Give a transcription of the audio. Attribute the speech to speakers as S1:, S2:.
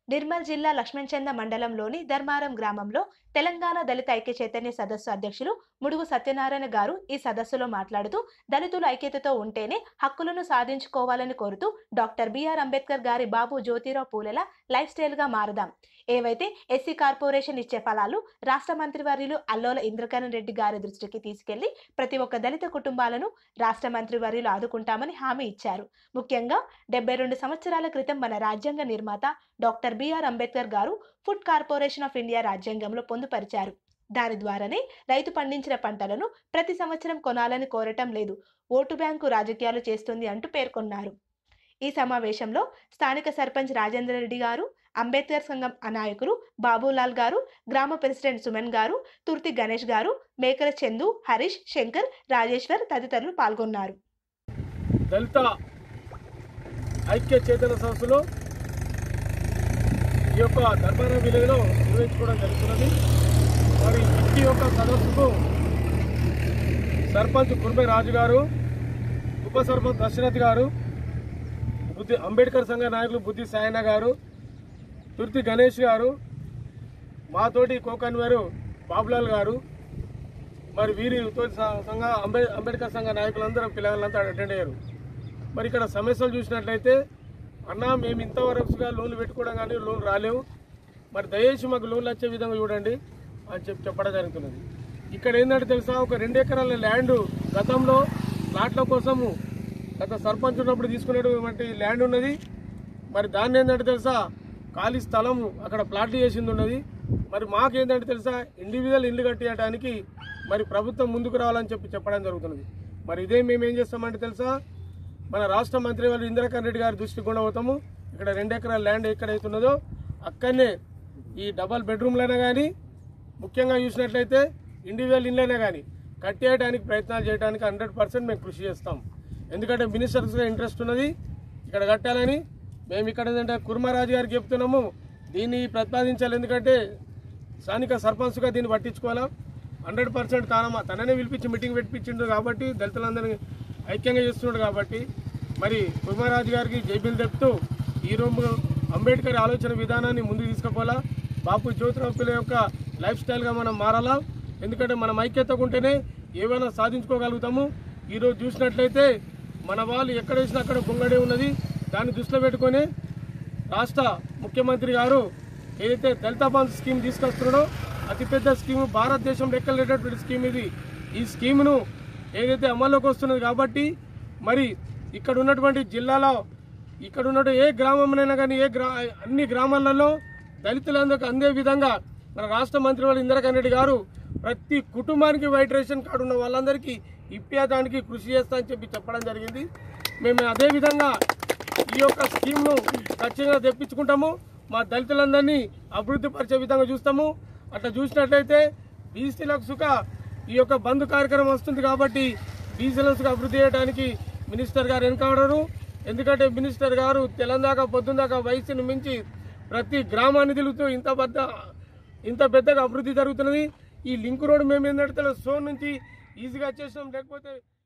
S1: నిర్మల్ జిల్లా లక్ష్మణచంద మండలంలోని ధర్మారం గ్రామంలో తెలంగాణ దళిత ఐక్య చైతన్య సదస్సు అధ్యక్షులు ముడుగు సత్యనారాయణ గారు ఈ సదస్సులో మాట్లాడుతూ దళితులు ఐక్యతతో ఉంటేనే హక్కులను సాధించుకోవాలని కోరుతూ డాక్టర్ బిఆర్ అంబేద్కర్ గారి బాబు జ్యోతిరావు పూలెల లైఫ్ స్టైల్గా మారదాం ఏవైతే ఎస్సీ కార్పొరేషన్ ఇచ్చే ఫలాలు రాష్ట్ర మంత్రివర్యులు అల్లోల ఇంద్రకరణ్ రెడ్డి గారి దృష్టికి తీసుకెళ్లి ప్రతి ఒక్క దళిత కుటుంబాలను రాష్ట్ర మంత్రివర్యులు ఆదుకుంటామని హామీ ఇచ్చారు ముఖ్యంగా డెబ్బై రెండు సంవత్సరాల క్రితం మన రాజ్యాంగ నిర్మాత డాక్టర్ బిఆర్ అంబేద్కర్ గారు ఫుడ్ కార్పొరేషన్ ఆఫ్ ఇండియా రాజ్యాంగంలో పొందుపరిచారు దాని ద్వారానే రైతు పండించిన పంటలను ప్రతి సంవత్సరం కొనాలని కోరటం లేదు ఓటు బ్యాంకు రాజకీయాలు చేస్తుంది అంటూ పేర్కొన్నారు ఈ సమావేశంలో స్థానిక సర్పంచ్ రాజేంద్ర రెడ్డి గారు అంబేద్కర్ సంఘం నాయకులు బాబులాల్ గారు గ్రామ ప్రెసిడెంట్ సుమన్ గారు తుర్తి గణేష్ గారు మేకల చందు హరీష్ శంకర్ రాజేశ్వర్ తదితరులు పాల్గొన్నారు
S2: దళిత ఐక్య చేతన సంస్థలో ఈ యొక్క ధర్మాన విలేజ్లో నిర్వహించుకోవడం జరుగుతున్నది మరి ఈ యొక్క సదస్సుకు సర్పంచ్ కుర్మే రాజు గారు ఉప సర్పంచ్ దశరథ్ గారు బుద్ధి అంబేద్కర్ సంఘ నాయకులు బుద్ధి సాయన గారు తుర్తి గణేష్ గారు మాతోటి కోకన్వేరు బాబులాల్ గారు మరి వీరి తోటి స- సంఘ అంబే అంబేద్కర్ సంఘ నాయకులందరూ పిల్లలంతా అటెండ్ అయ్యారు మరి ఇక్కడ సమస్యలు చూసినట్లయితే అన్న మేము ఇంతవరకుగా లోన్లు పెట్టుకోవడం కానీ లోన్ రాలేవు మరి దయచేసి మాకు లోన్లు వచ్చే విధంగా చూడండి అని చెప్పి చెప్పడం జరుగుతున్నది ఇక్కడ ఏంటంటే తెలుసా ఒక రెండు ఎకరాల ల్యాండ్ గతంలో ప్లాట్ల కోసము గత సర్పంచ్ ఉన్నప్పుడు తీసుకునేటువంటి ల్యాండ్ ఉన్నది మరి దాన్ని ఏంటంటే తెలుసా ఖాళీ స్థలం అక్కడ ప్లాట్లు చేసింది ఉన్నది మరి మాకేంటంటే తెలుసా ఇండివిజువల్ ఇల్లు కట్టేయడానికి మరి ప్రభుత్వం ముందుకు రావాలని చెప్పి చెప్పడం జరుగుతున్నది మరి ఇదే మేము ఏం చేస్తామంటే తెలుసా మన రాష్ట్ర మంత్రి వాళ్ళు ఇందిరాకరణ్ రెడ్డి గారి దృష్టికి కూడా పోతాము ఇక్కడ రెండు ఎకరాల ల్యాండ్ ఎక్కడైతున్నదో అక్కడనే ఈ డబల్ బెడ్రూమ్లైనా కానీ ముఖ్యంగా చూసినట్లయితే ఇండివిజువల్ ఇళ్ళైనా కానీ కట్టేయడానికి ప్రయత్నాలు చేయడానికి హండ్రెడ్ పర్సెంట్ మేము కృషి చేస్తాం ఎందుకంటే మినిస్టర్స్గా ఇంట్రెస్ట్ ఉన్నది ఇక్కడ కట్టాలని మేము ఇక్కడ ఏంటంటే కుర్మారాజు గారికి చెప్తున్నాము దీన్ని ప్రతిపాదించాలి ఎందుకంటే స్థానిక సర్పంచ్గా దీన్ని పట్టించుకోవాలా హండ్రెడ్ పర్సెంట్ తాన తననే పిలిపించి మీటింగ్ పెట్టించిండు కాబట్టి దళితులందరినీ ఐక్యంగా చేస్తున్నాడు కాబట్టి మరి కుర్మారాజు గారికి జైబిల్ చెప్తూ ఈ రోజు అంబేద్కర్ ఆలోచన విధానాన్ని ముందుకు తీసుకుపోవాలా బాపు జ్యోతిరావు పిల్ల యొక్క లైఫ్ స్టైల్గా మనం మారాలా ఎందుకంటే మనం ఐక్యతగా ఉంటేనే ఏమైనా సాధించుకోగలుగుతాము ఈరోజు చూసినట్లయితే మన వాళ్ళు ఎక్కడ వేసినా అక్కడ గొంగడే ఉన్నది దాన్ని దృష్టిలో పెట్టుకొని రాష్ట్ర ముఖ్యమంత్రి గారు ఏదైతే దళిత బంధు స్కీమ్ తీసుకొస్తున్నాడో అతిపెద్ద స్కీమ్ భారతదేశంలో ఎక్కలేటటువంటి స్కీమ్ ఇది ఈ స్కీమ్ను ఏదైతే అమల్లోకి వస్తున్నది కాబట్టి మరి ఇక్కడ ఉన్నటువంటి జిల్లాలో ఇక్కడ ఉన్న ఏ గ్రామంలోనైనా కానీ ఏ గ్రా అన్ని గ్రామాలలో దళితులందరికీ అందే విధంగా మన రాష్ట్ర మంత్రి వాళ్ళు ఇందిరాకరణ్ రెడ్డి గారు ప్రతి కుటుంబానికి వైట్ రేషన్ కార్డు ఉన్న వాళ్ళందరికీ ఇప్పేదానికి కృషి చేస్తా అని చెప్పి చెప్పడం జరిగింది మేము అదే విధంగా ఈ యొక్క స్కీమ్ను ఖచ్చితంగా తెప్పించుకుంటాము మా దళితులందరినీ అభివృద్ధి పరిచే విధంగా చూస్తాము అట్లా చూసినట్లయితే బీసీలకు సుఖ ఈ యొక్క బంద్ కార్యక్రమం వస్తుంది కాబట్టి బీసీలకు సుఖ అభివృద్ధి చేయడానికి మినిస్టర్ గారు వెనుకాడరు ఎందుకంటే మినిస్టర్ గారు తెలంగాణ పొద్దుందాకా వయసును మించి ప్రతి గ్రామాన్ని తిరుగుతూ ఇంత పెద్ద ఇంత పెద్దగా అభివృద్ధి జరుగుతున్నది ఈ లింక్ రోడ్ మేము ఏంటంటే సోన్ నుంచి ఈజీగా చేసినాం లేకపోతే